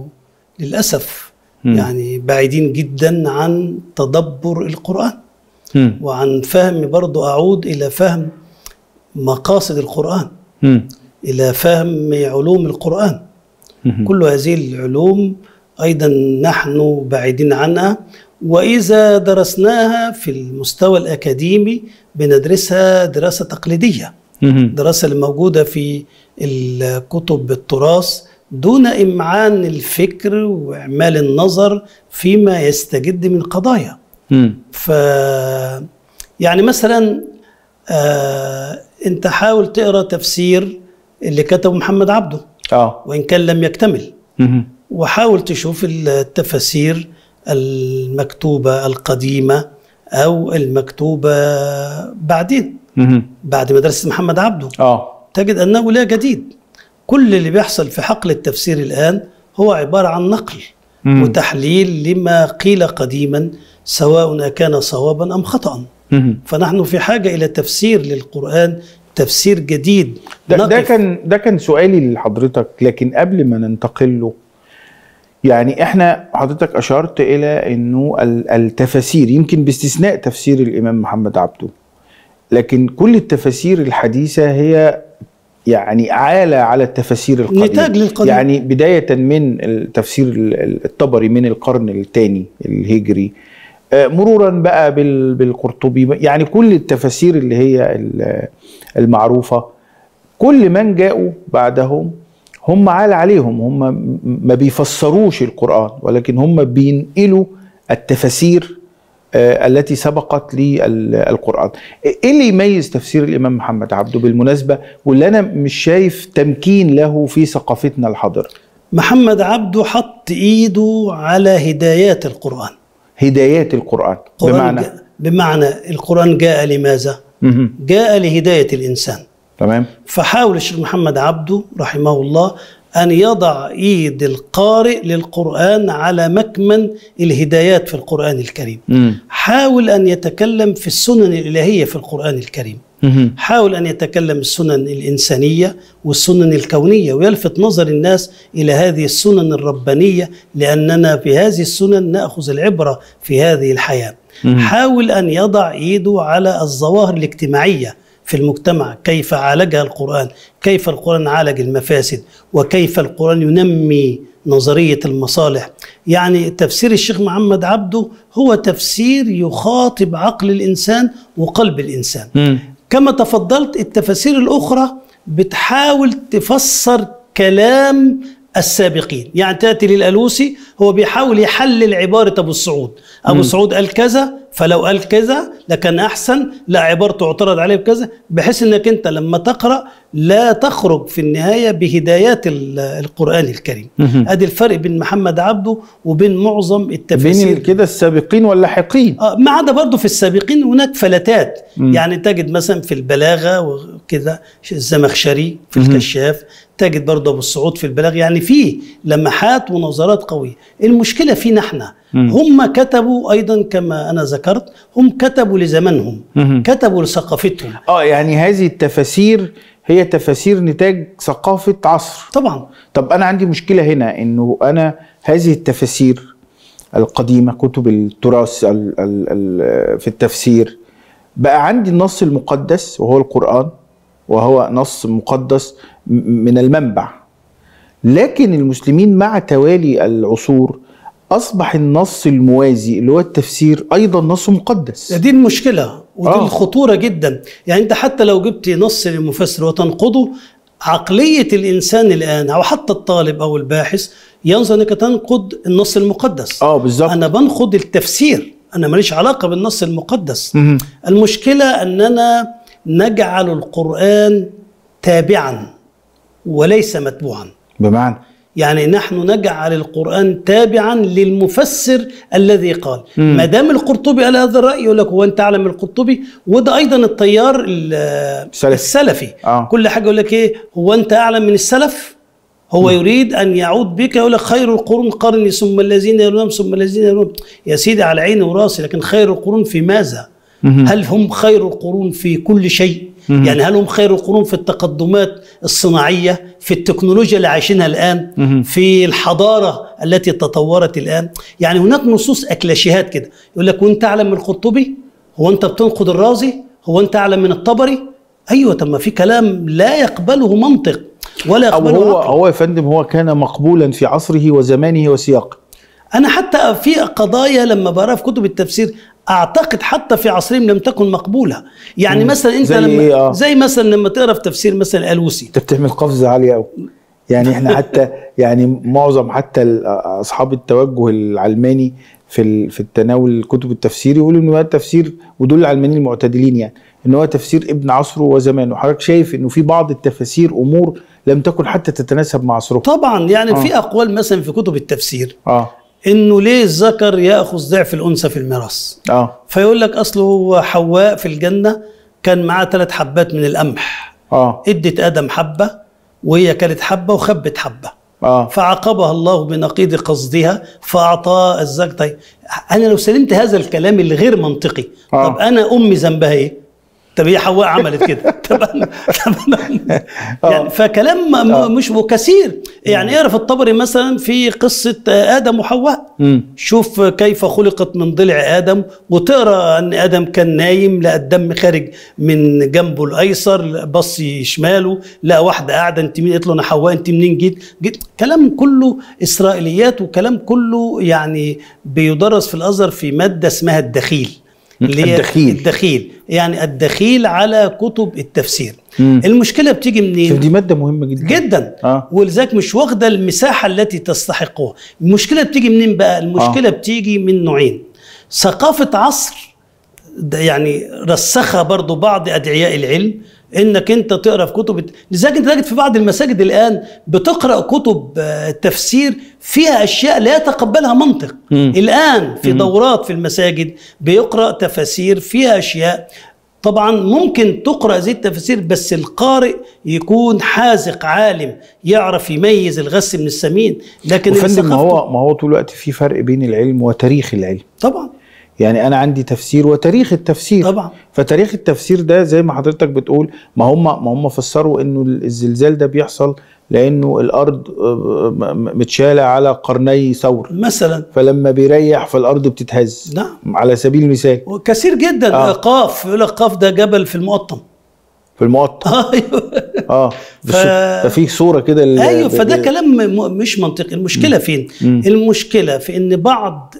للأسف مم. يعني بعيدين جدا عن تدبر القرآن امم وعن فهم برضو أعود إلى فهم مقاصد القرآن امم إلى فهم علوم القرآن مم. كل هذه العلوم أيضا نحن بعيدين عنها وإذا درسناها في المستوى الأكاديمي بندرسها دراسة تقليدية مم. دراسة الموجودة في الكتب التراث دون إمعان الفكر وإعمال النظر فيما يستجد من قضايا مم. ف يعني مثلا آه انت حاول تقرا تفسير اللي كتبه محمد عبده اه وان كان لم يكتمل مم. وحاول تشوف التفاسير المكتوبه القديمه او المكتوبه بعدين مم. بعد مدرسه محمد عبده اه تجد انه لا جديد كل اللي بيحصل في حقل التفسير الان هو عباره عن نقل مم. وتحليل لما قيل قديما سواء كان صوابا ام خطا مم. فنحن في حاجه الى تفسير للقران تفسير جديد ده, ده نقف- كان ده كان سؤالي لحضرتك لكن قبل ما ننتقل له يعني احنا حضرتك اشرت الى انه ال- التفاسير يمكن باستثناء تفسير الامام محمد عبده لكن كل التفاسير الحديثه هي يعني عالة على التفاسير القديمة نتاج للقديم. يعني بداية من التفسير ال- ال- الطبري من القرن الثاني الهجري آه، مرورا بقى بال- بالقرطبي يعني كل التفاسير اللي هي ال- المعروفة كل من جاءوا بعدهم هم عال عليهم هم م- ما بيفسروش القرآن ولكن هم بينقلوا التفاسير آه، التي سبقت للقرآن ايه اللي يميز تفسير الامام محمد عبده بالمناسبة واللي انا مش شايف تمكين له في ثقافتنا الحاضرة محمد عبده حط ايده على هدايات القران هدايات القرآن القرآن بمعنى جاء بمعنى القران جاء لماذا مهم. جاء لهدايه الانسان تمام فحاول الشيخ محمد عبده رحمه الله أن يضع إيد القارئ للقرآن على مكمن الهدايات في القرآن الكريم مم. حاول أن يتكلم في السنن الإلهية في القرآن الكريم مهم. حاول أن يتكلم السنن الإنسانية والسنن الكونية ويلفت نظر الناس إلى هذه السنن الربانية لأننا في هذه السنن نأخذ العبرة في هذه الحياة مم. حاول أن يضع إيده على الظواهر الاجتماعية في المجتمع كيف عالجها القرآن كيف القرآن عالج المفاسد وكيف القرآن ينمي نظرية المصالح يعني تفسير الشيخ محمد عبده هو تفسير يخاطب عقل الإنسان وقلب الإنسان مم. كما تفضلت التفاسير الأخرى بتحاول تفسر كلام السابقين يعني تأتي للألوسي هو بيحاول يحلل عبارة أبو السعود أبو مم. السعود قال كذا فلو قال كذا لكان احسن لا عبارته اعترض عليه بكذا بحيث انك انت لما تقرا لا تخرج في النهايه بهدايات ال- القران الكريم مهم. ادي الفرق بين محمد عبده وبين معظم بين التفاسير كده السابقين واللاحقين آه، ما عدا برضه في السابقين هناك فلتات مم. يعني تجد مثلا في البلاغه وكده الزمخشري في مهم. الكشاف تجد برضه ابو السعود في البلاغ يعني في لمحات ونظرات قويه المشكله فينا احنا مم. هم كتبوا ايضا كما انا ذكرت هم كتبوا لزمانهم مهم. كتبوا لثقافتهم اه يعني هذه التفاسير هي تفاسير نتاج ثقافة عصر طبعا طب انا عندي مشكله هنا انه انا هذه التفاسير القديمه كتب التراث ال ال ال في التفسير بقى عندي النص المقدس وهو القران وهو نص مقدس م- من المنبع لكن المسلمين مع توالي العصور اصبح النص الموازي اللي هو التفسير ايضا نص مقدس دي المشكله ودي آه. آه. الخطوره جدا يعني انت حتى لو جبت نص للمفسر وتنقضه عقليه الانسان الان او حتى الطالب او الباحث ينظر انك تنقض النص المقدس اه بالظبط انا بنقض التفسير انا ماليش علاقه بالنص المقدس مهم. المشكله اننا نجعل القران تابعا وليس متبوعا بمعنى يعني نحن نجعل القرآن تابعا للمفسر الذي قال مم. ما دام القرطبي قال هذا الرأي يقول لك هو أنت أعلم من القرطبي وده أيضا التيار ال- السلفي. السلفي آه. كل حاجة يقول لك إيه هو أنت أعلم من السلف هو يريد أن يعود بك يقول لك خير القرون قرني ثم الذين يلونهم ثم الذين يلونهم يا سيدي على عيني وراسي لكن خير القرون في ماذا؟ مهم. هل هم خير القرون في كل شيء؟ مهم. يعني هل هم خير القرون في التقدمات الصناعية في التكنولوجيا اللي عايشينها الآن مهم. في الحضارة التي تطورت الآن يعني هناك نصوص أكلاشيهات كده يقول لك وانت أعلم من القرطبي هو انت بتنقد الرازي هو انت أعلم من الطبري ايوه طب ما في كلام لا يقبله منطق ولا او يقبله هو عقل. هو يا فندم هو كان مقبولا في عصره وزمانه وسياقه انا حتى في قضايا لما بقرا في كتب التفسير اعتقد حتى في عصرهم لم تكن مقبوله يعني مم. مثلا انت زي لما إيه؟ آه. زي مثلا لما تقرا في تفسير مثلا الالوسي انت بتعمل قفزه عاليه قوي يعني احنا حتى يعني معظم حتى ال- اصحاب التوجه العلماني في ال- في التناول كتب التفسير يقولوا ان هو التفسير ودول العلمانيين المعتدلين يعني ان هو تفسير ابن عصره وزمانه حضرتك شايف انه في بعض التفاسير امور لم تكن حتى تتناسب مع عصره طبعا يعني آه. في اقوال مثلا في كتب التفسير اه انه ليه الذكر ياخذ ضعف الانثى في الميراث اه فيقول لك اصله هو حواء في الجنه كان معاه ثلاث حبات من القمح اه ادت ادم حبه وهي كانت حبه وخبت حبه اه فعاقبها الله بنقيض قصدها فاعطى الزوج طيب انا لو سلمت هذا الكلام الغير منطقي آه. طب انا امي ذنبها ايه؟ طب هي حواء عملت كده طب انا طب انا يعني فكلام م- آه. مش وكثير يعني اعرف الطبري مثلا في قصه ادم وحواء امم شوف كيف خلقت من ضلع ادم وتقرا ان ادم كان نايم لقى الدم خارج من جنبه الايسر بص شماله لقى واحده قاعده انت مين قالت له انا حواء انت منين جيت جيت كلام كله اسرائيليات وكلام كله يعني بيدرس في الازهر في ماده اسمها الدخيل اللي هي الدخيل. الدخيل يعني الدخيل على كتب التفسير مم. المشكله بتيجي منين شوف دي ماده مهمه جدا جدا آه. ولذلك مش واخده المساحه التي تستحقها المشكله بتيجي منين بقى المشكله آه. بتيجي من نوعين ثقافه عصر ده يعني رسخها برضو بعض ادعياء العلم انك انت تقرا في كتب لذلك انت تجد في بعض المساجد الان بتقرا كتب آه، تفسير فيها اشياء لا يتقبلها منطق مم. الان في دورات في المساجد بيقرا تفاسير فيها اشياء طبعا ممكن تقرا هذه التفاسير بس القارئ يكون حاذق عالم يعرف يميز الغث من السمين لكن اللي وفندم ما ثقافته- هو ما هو طول الوقت في فرق بين العلم وتاريخ العلم طبعا يعني انا عندي تفسير وتاريخ التفسير طبعا فتاريخ التفسير ده زي ما حضرتك بتقول ما هم ما هم فسروا انه الزلزال ده بيحصل لانه الارض آه، م- م- متشاله على قرني ثور مثلا فلما بيريح فالارض بتتهز نعم على سبيل المثال وكثير جدا آه. آه. قاف يقول لك قاف ده جبل في المقطم في المقطع ايوه اه بس ف- ففي صوره كده ال- ايوه ب- فده ب- كلام م- مش منطقي المشكله فين مم. المشكله في ان بعض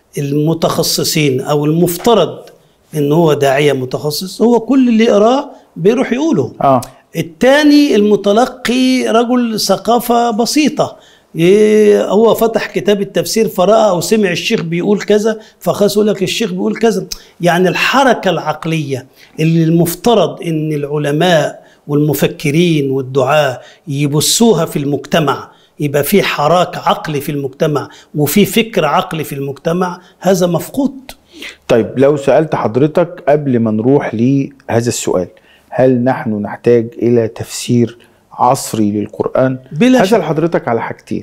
المتخصصين او المفترض ان هو داعيه متخصص هو كل اللي يقراه بيروح يقوله اه الثاني المتلقي رجل ثقافة بسيطة إيه هو فتح كتاب التفسير فرأى أو سمع الشيخ بيقول كذا فخلاص يقول لك الشيخ بيقول كذا يعني الحركة العقلية اللي المفترض إن العلماء والمفكرين والدعاة يبثوها في المجتمع يبقى في حراك عقلي في المجتمع وفي فكر عقلي في المجتمع هذا مفقود طيب لو سألت حضرتك قبل ما نروح لهذا السؤال هل نحن نحتاج إلى تفسير عصري للقرآن؟ بلا شك. هسأل حضرتك على حاجتين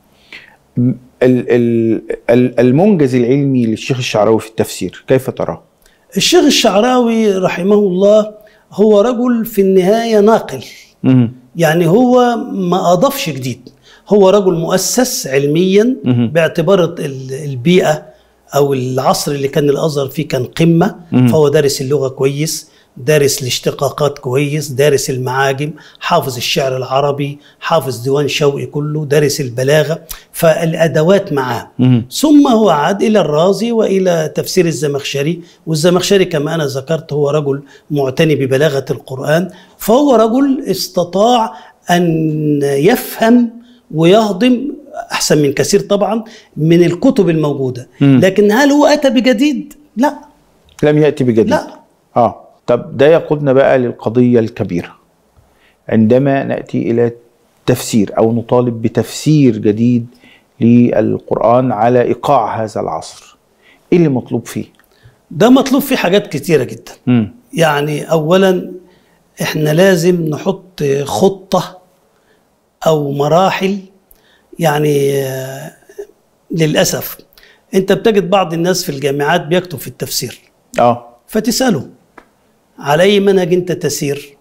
م- ال- ال- ال- المنجز العلمي للشيخ الشعراوي في التفسير كيف تراه؟ الشيخ الشعراوي رحمه الله هو رجل في النهاية ناقل مهم. يعني هو ما أضافش جديد هو رجل مؤسس علميا مهم. باعتبار ال- البيئة أو العصر اللي كان الأزهر فيه كان قمة مهم. فهو دارس اللغة كويس دارس الاشتقاقات كويس دارس المعاجم حافظ الشعر العربي حافظ ديوان شوقي كله دارس البلاغة فالأدوات معاه مهم. ثم هو عاد إلى الرازي وإلى تفسير الزمخشري والزمخشري كما أنا ذكرت هو رجل معتني ببلاغة القرآن فهو رجل استطاع أن يفهم ويهضم أحسن من كثير طبعا من الكتب الموجودة مم. لكن هل هو أتى بجديد؟ لا لم يأتي بجديد لا اه طب ده يقودنا بقى للقضية الكبيرة عندما نأتي إلى تفسير أو نطالب بتفسير جديد للقرآن على إيقاع هذا العصر إيه اللي مطلوب فيه؟ ده مطلوب فيه حاجات كتيرة جدا مم. يعني أولا إحنا لازم نحط خطة أو مراحل يعني آه، للأسف أنت بتجد بعض الناس في الجامعات بيكتب في التفسير اه فتسأله على أي منهج أنت تسير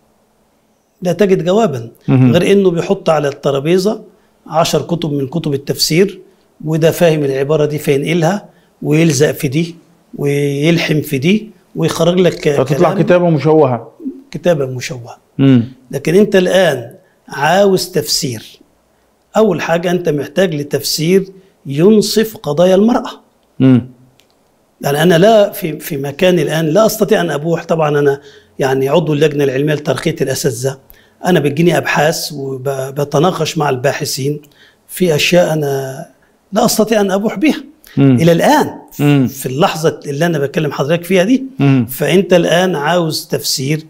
لا تجد جوابا مهم. غير أنه بيحط على الترابيزة عشر كتب من كتب التفسير وده فاهم العبارة دي فينقلها ويلزق في دي ويلحم في دي ويخرج لك فتطلع كلام كتابة مشوهة كتابة مشوهة مم. لكن أنت الآن عاوز تفسير أول حاجة أنت محتاج لتفسير ينصف قضايا المرأة مم. يعني أنا لا في في مكاني الآن لا أستطيع أن أبوح طبعا أنا يعني عضو اللجنة العلمية لترقية الأساتذة أنا بتجيني أبحاث وبتناقش مع الباحثين في أشياء أنا لا أستطيع أن أبوح بها مم. إلى الآن مم. في اللحظة اللي أنا بكلم حضرتك فيها دي مم. فأنت الآن عاوز تفسير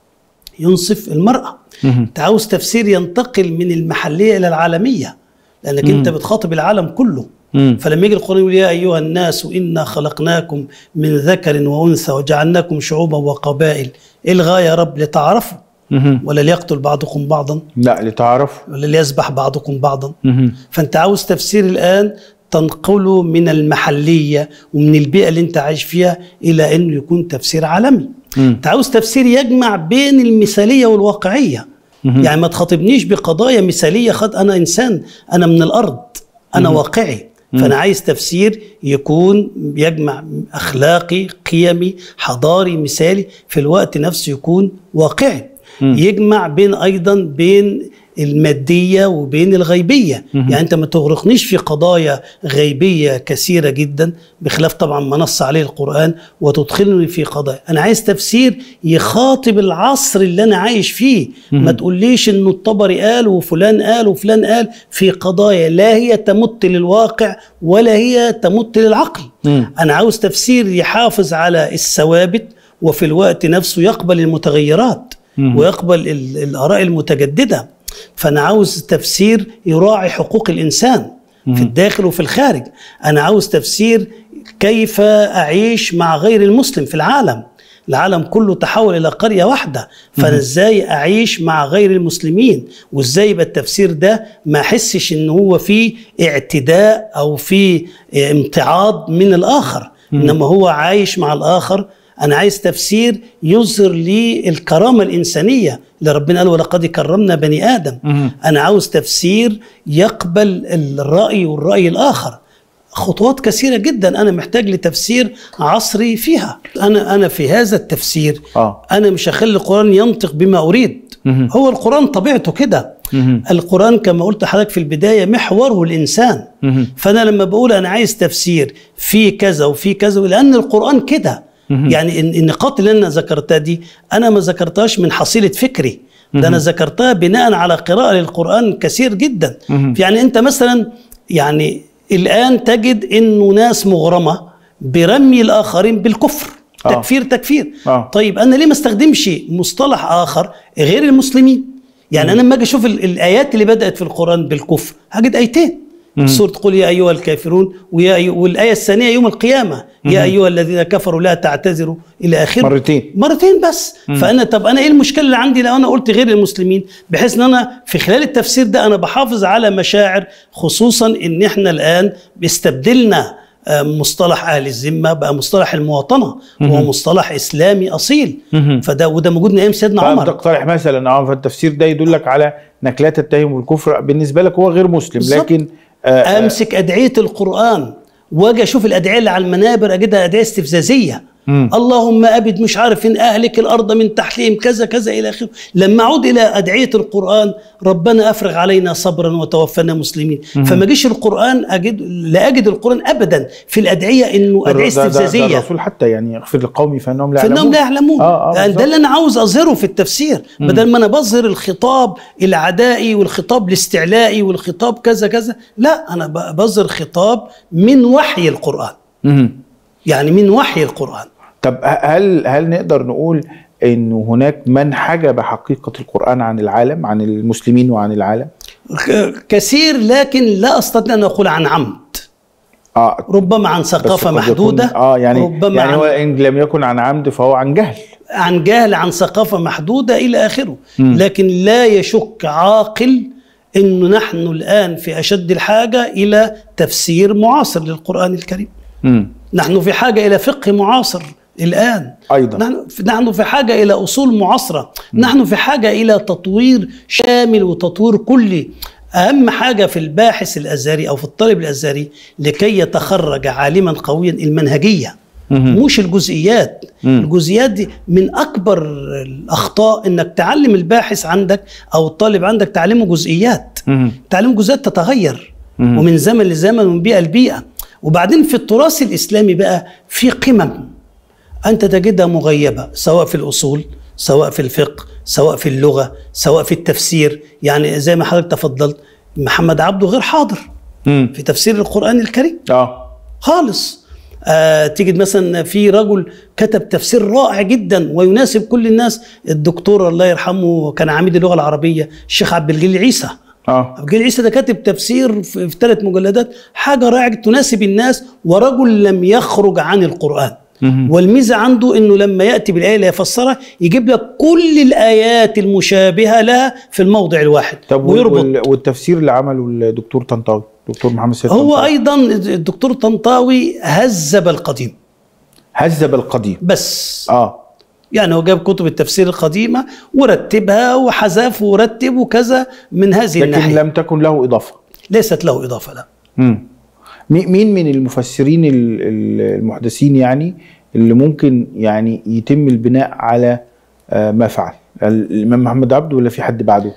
ينصف المرأة مم. أنت عاوز تفسير ينتقل من المحلية إلى العالمية لأنك أنت بتخاطب العالم كله مم. فلما يجي القرآن يقول يا أيها الناس إنا خلقناكم من ذكر وأنثى وجعلناكم شعوبا وقبائل إيه الغاية يا رب لتعرفوا مم. ولا ليقتل بعضكم بعضا لا لتعرف ولا ليذبح بعضكم بعضا مم. فأنت عاوز تفسير الآن تنقله من المحلية ومن البيئة اللي أنت عايش فيها إلى أنه يكون تفسير عالمي مم. أنت عاوز تفسير يجمع بين المثالية والواقعية يعني ما تخاطبنيش بقضايا مثالية خد أنا إنسان أنا من الأرض أنا واقعي فأنا عايز تفسير يكون يجمع أخلاقي قيمي حضاري مثالي في الوقت نفسه يكون واقعي يجمع بين أيضا بين المادية وبين الغيبية يعني أنت ما تغرقنيش في قضايا غيبية كثيرة جدا بخلاف طبعا ما نص عليه القرآن وتدخلني في قضايا أنا عايز تفسير يخاطب العصر اللي أنا عايش فيه ما تقوليش أنه الطبري قال وفلان قال وفلان قال في قضايا لا هي تمت للواقع ولا هي تمت للعقل مم. أنا عاوز تفسير يحافظ على الثوابت وفي الوقت نفسه يقبل المتغيرات ويقبل ال- الآراء المتجددة فأنا عاوز تفسير يراعي حقوق الإنسان في الداخل وفي الخارج أنا عاوز تفسير كيف أعيش مع غير المسلم في العالم العالم كله تحول إلى قرية واحدة فأنا إزاي أعيش مع غير المسلمين وإزاي يبقى التفسير ده ما أحسش إن هو فيه اعتداء أو فيه امتعاض من الآخر إنما هو عايش مع الآخر أنا عايز تفسير يظهر لي الكرامة الإنسانية اللي ربنا قال ولقد كرمنا بني آدم أنا عاوز تفسير يقبل الرأي والرأي الآخر خطوات كثيرة جدا أنا محتاج لتفسير عصري فيها أنا أنا في هذا التفسير آه. أنا مش هخلي القرآن ينطق بما أريد مهم. هو القرآن طبيعته كده مهم. القرآن كما قلت لحضرتك في البداية محوره الإنسان مهم. فأنا لما بقول أنا عايز تفسير في كذا وفي كذا لأن القرآن كده يعني الن- النقاط اللي أنا ذكرتها دي أنا ما ذكرتهاش من حصيلة فكري ده انا ذكرتها بناء على قراءه للقران كثير جدا مهم. يعني انت مثلا يعني الان تجد انه ناس مغرمه برمي الاخرين بالكفر آه. تكفير تكفير آه. طيب انا ليه ما استخدمش مصطلح اخر غير المسلمين يعني انا لما اجي اشوف ال- الايات اللي بدات في القران بالكفر هجد ايتين سورة قل يا أيها الكافرون ويا أي... والآية الثانية يوم القيامة يا أيها الذين كفروا لا تعتذروا إلى آخره مرتين. مرتين بس فأنا طب أنا إيه المشكلة اللي عندي لو أنا قلت غير المسلمين بحيث أن أنا في خلال التفسير ده أنا بحافظ على مشاعر خصوصا إن إحنا الآن استبدلنا آه، مصطلح أهل الذمة بقى مصطلح المواطنة وهو مصطلح إسلامي أصيل فده وده موجود من أيام سيدنا فانت عمر تقترح مثلا اه فالتفسير ده يدلك على نكلات التهم بالكفر بالنسبه لك هو غير مسلم بالظبط. لكن آه امسك ادعيه القران واجي اشوف الادعيه اللي على المنابر اجدها ادعيه استفزازيه مم. اللهم ابد مش عارف ان اهلك الارض من تحتهم كذا كذا الى اخره لما اعود الى ادعيه القران ربنا افرغ علينا صبرا وتوفنا مسلمين فما جيش القران اجد لا اجد القران ابدا في الادعيه انه ده- ادعيه ده- ده- ده استفزازيه الرسول حتى يعني اغفر لقومي فانهم لا فانهم لا يعلمون اه اه يعني ده بالظبط. اللي انا عاوز اظهره في التفسير بدل ما انا بظهر الخطاب العدائي والخطاب الاستعلائي والخطاب كذا كذا لا انا ب- بظهر خطاب من وحي القران مهم. يعني من وحي القران طب ه- هل هل نقدر نقول انه هناك من حجب حقيقه القران عن العالم عن المسلمين وعن العالم ك- كثير لكن لا استطيع ان اقول عن عمد اه ربما عن بس ثقافه قد محدوده يكون اه يعني ربما يعني عن هو ان لم يكن عن عمد فهو عن جهل عن جهل عن ثقافة محدودة إلى آخره لكن لا يشك عاقل أنه نحن الآن في أشد الحاجة إلى تفسير معاصر للقرآن الكريم مم. نحن في حاجة إلى فقه معاصر الآن أيضا. نحن, نحن في حاجة إلى أصول معاصرة نحن في حاجة إلى تطوير شامل وتطوير كلي أهم حاجة في الباحث الأزهري أو في الطالب الأزهري لكي يتخرج عالما قويا المنهجية مش الجزئيات الجزئيات دي من أكبر الأخطاء إنك تعلم الباحث عندك أو الطالب عندك تعلمه جزئيات مهم. تعليم جزئيات تتغير ومن زمن لزمن ومن بيئه لبيئه وبعدين في التراث الاسلامي بقى في قمم انت تجدها مغيبه سواء في الاصول سواء في الفقه سواء في اللغه سواء في التفسير يعني زي ما حضرتك تفضلت محمد عبده غير حاضر مم. في تفسير القران الكريم اه خالص آه تجد مثلا في رجل كتب تفسير رائع جدا ويناسب كل الناس الدكتور الله يرحمه كان عميد اللغه العربيه الشيخ عبد الجليل عيسى اه عبد الجليل عيسى ده كاتب تفسير في, في ثلاث مجلدات حاجه رائعه تناسب الناس ورجل لم يخرج عن القران والميزه عنده انه لما ياتي بالايه اللي يفسرها يجيب لك كل الايات المشابهه لها في الموضع الواحد طب وال- ويربط وال- والتفسير اللي عمله الدكتور طنطاوي دكتور محمد سيد هو طنطاوي. ايضا الدكتور طنطاوي هذب القديم هذب القديم بس اه يعني هو جاب كتب التفسير القديمه ورتبها وحذف ورتب وكذا من هذه لكن الناحيه لم تكن له اضافه ليست له اضافه لا مم. مي- مين من المفسرين ال- ال- المحدثين يعني اللي ممكن يعني يتم البناء على آه، ما فعل الامام محمد عبده ولا في حد بعده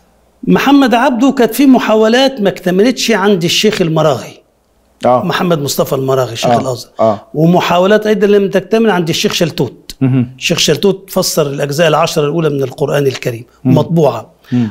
محمد عبده كانت في محاولات ما اكتملتش عند الشيخ المراغي اه محمد مصطفى المراغي شيخ آه، الازهر آه. ومحاولات ايضا لم تكتمل عند الشيخ شلتوت مهم. الشيخ شلتوت فسر الاجزاء العشره الاولى من القران الكريم مطبوعه مم.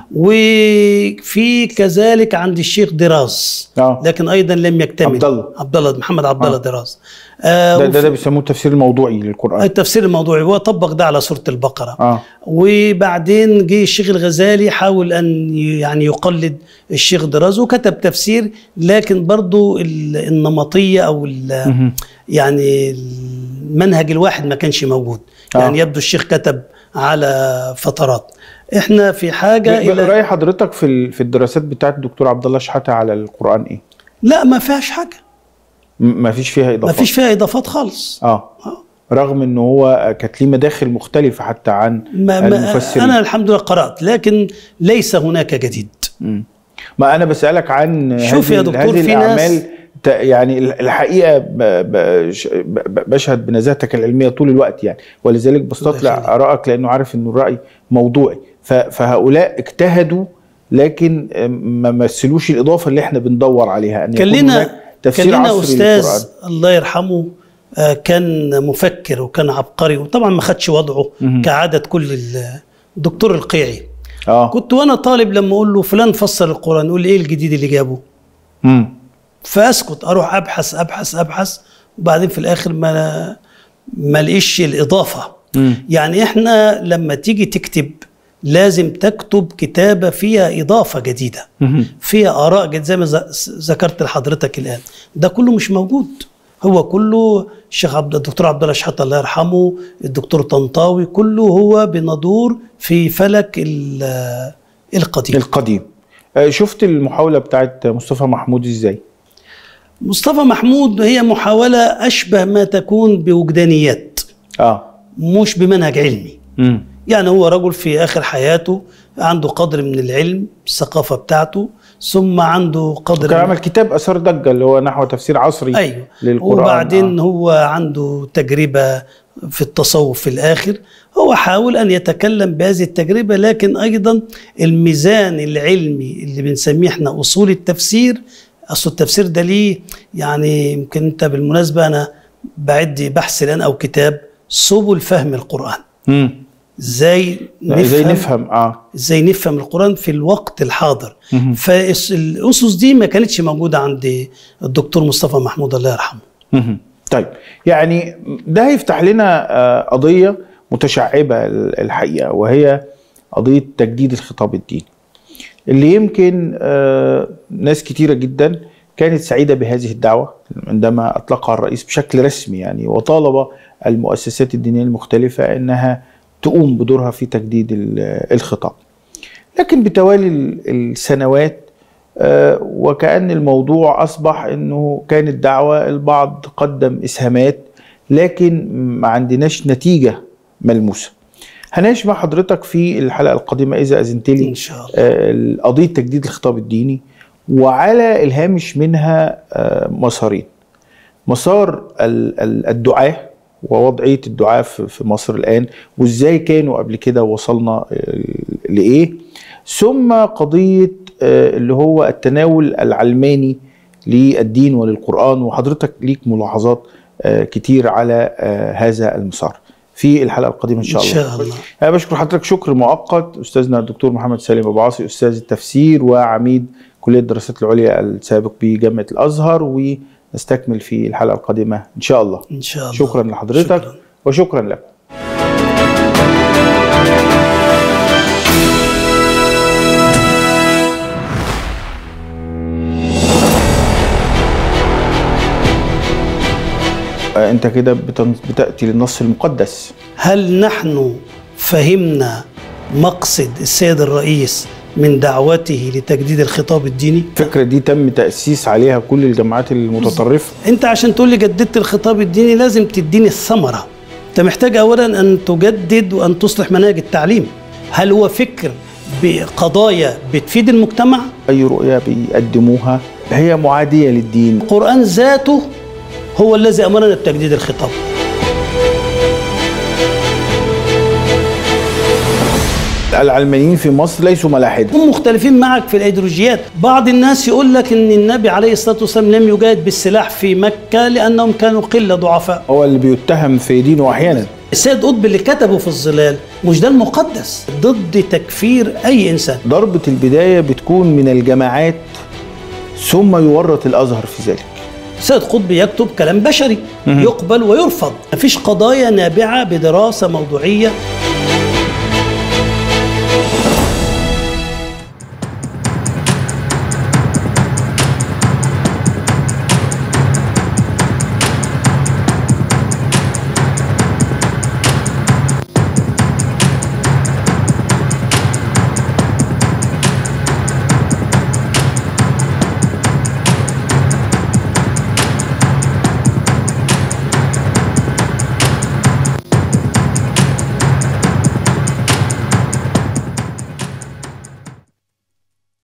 وفي كذلك عند الشيخ دراز آه. لكن ايضا لم يكتمل عبد الله. عبد الله محمد عبد الله دراز آه ده, وفي- ده, ده بيسموه التفسير الموضوعي للقران التفسير الموضوعي هو طبق ده على سوره البقره اه وبعدين جه الشيخ الغزالي حاول ان ي- يعني يقلد الشيخ دراز وكتب تفسير لكن برضو ال- النمطيه او ال- يعني المنهج الواحد ما كانش موجود آه. يعني يبدو الشيخ كتب على فترات احنا في حاجه الى راي حضرتك في ال- في الدراسات بتاعت الدكتور عبد الله شحاته على القران ايه لا ما فيهاش حاجه م- ما فيش فيها ما اضافات فيش فيها اضافات خالص اه رغم ان هو كانت ليه مداخل مختلفه حتى عن ما ما المفسرين انا الحمد لله قرات لكن ليس هناك جديد مم. ما انا بسالك عن شوف هذه يا دكتور، هذه في ناس- الاعمال ت- يعني ال- الحقيقه ب- ب- ش- ب- بشهد بنزاهتك العلميه طول الوقت يعني ولذلك بستطلع يخليك. ارائك لانه عارف انه الراي موضوعي ف- فهؤلاء اجتهدوا لكن ما مثلوش الاضافه اللي احنا بندور عليها ان كان يكون لنا هناك كان تفسير لنا عصري استاذ للقران الله يرحمه آه، كان مفكر وكان عبقري وطبعا ما خدش وضعه كعاده كل ال- الدكتور القيعي اه كنت وانا طالب لما اقول له فلان فسر القران يقول لي ايه الجديد اللي جابه مم. فاسكت اروح ابحث ابحث ابحث وبعدين في الاخر ما ما لقيش الاضافه مم. يعني احنا لما تيجي تكتب لازم تكتب كتابه فيها اضافه جديده مهم. فيها اراء جديدة زي ما ز- ذكرت لحضرتك الان ده كله مش موجود هو كله الشيخ عبد الدكتور عبد الله شحاته الله يرحمه الدكتور طنطاوي كله هو بندور في فلك ال- القديم القديم آه، شفت المحاولة بتاعت مصطفى محمود ازاي؟ مصطفى محمود هي محاولة أشبه ما تكون بوجدانيات اه مش بمنهج علمي مم. يعني هو رجل في آخر حياته عنده قدر من العلم الثقافة بتاعته ثم عنده قدر كان من عمل كتاب اثار ضجه اللي هو نحو تفسير عصري ايوه للقران وبعدين آه. هو عنده تجربه في التصوف في الاخر هو حاول ان يتكلم بهذه التجربه لكن ايضا الميزان العلمي اللي بنسميه احنا اصول التفسير اصل التفسير ده ليه يعني يمكن انت بالمناسبه انا بعد بحث الان او كتاب سبل فهم القران مم. ازاي ازاي نفهم اه ازاي نفهم القران في الوقت الحاضر مهم. فالاسس دي ما كانتش موجوده عند الدكتور مصطفى محمود الله يرحمه مهم. طيب يعني ده هيفتح لنا آه، قضيه متشعبه ال- الحقيقه وهي قضيه تجديد الخطاب الديني اللي يمكن آه، ناس كتيره جدا كانت سعيده بهذه الدعوه عندما اطلقها الرئيس بشكل رسمي يعني وطالب المؤسسات الدينيه المختلفه انها تقوم بدورها في تجديد ال- الخطاب. لكن بتوالي ال- السنوات آه، وكأن الموضوع أصبح أنه كانت دعوة البعض قدم إسهامات لكن ما عندناش نتيجة ملموسة هناقش مع حضرتك في الحلقة القادمة إذا أذنت لي ان شاء الله آه، قضية تجديد الخطاب الديني وعلى الهامش منها آه، مسارين مسار ال- ال- الدعاة ووضعية الدعاة في في مصر الآن وإزاي كانوا قبل كده وصلنا آه، لإيه ثم قضية آه، اللي هو التناول العلماني للدين وللقرآن وحضرتك ليك ملاحظات آه، كتير على آه، هذا المسار في الحلقة القادمة إن شاء ان الله شاء الله أنا بشكر حضرتك شكر مؤقت أستاذنا الدكتور محمد سالم أبو عاصي أستاذ التفسير وعميد كلية الدراسات العليا السابق بجامعة الأزهر ونستكمل في الحلقة القادمة إن شاء الله ان شاء الله شكرا لحضرتك شكراً. وشكرا لك آه، انت كده بتن- بتاتي للنص المقدس هل نحن فهمنا مقصد السيد الرئيس من دعوته لتجديد الخطاب الديني الفكره دي تم تاسيس عليها كل الجماعات المتطرفه انت عشان تقول لي جددت الخطاب الديني لازم تديني الثمره انت محتاج اولا ان تجدد وان تصلح مناهج التعليم هل هو فكر بقضايا بتفيد المجتمع اي رؤيه بيقدموها هي معاديه للدين القران ذاته هو الذي امرنا بتجديد الخطاب العلمانيين في مصر ليسوا ملاحده هم مختلفين معك في الايديولوجيات بعض الناس يقول لك ان النبي عليه الصلاه والسلام لم يجاهد بالسلاح في مكه لانهم كانوا قله ضعفاء هو اللي بيتهم في دينه احيانا السيد قطب اللي كتبه في الظلال مش ده المقدس ضد تكفير اي انسان ضربه البدايه بتكون من الجماعات ثم يورط الازهر في ذلك سيد قطب يكتب كلام بشري يقبل ويرفض مفيش قضايا نابعه بدراسه موضوعيه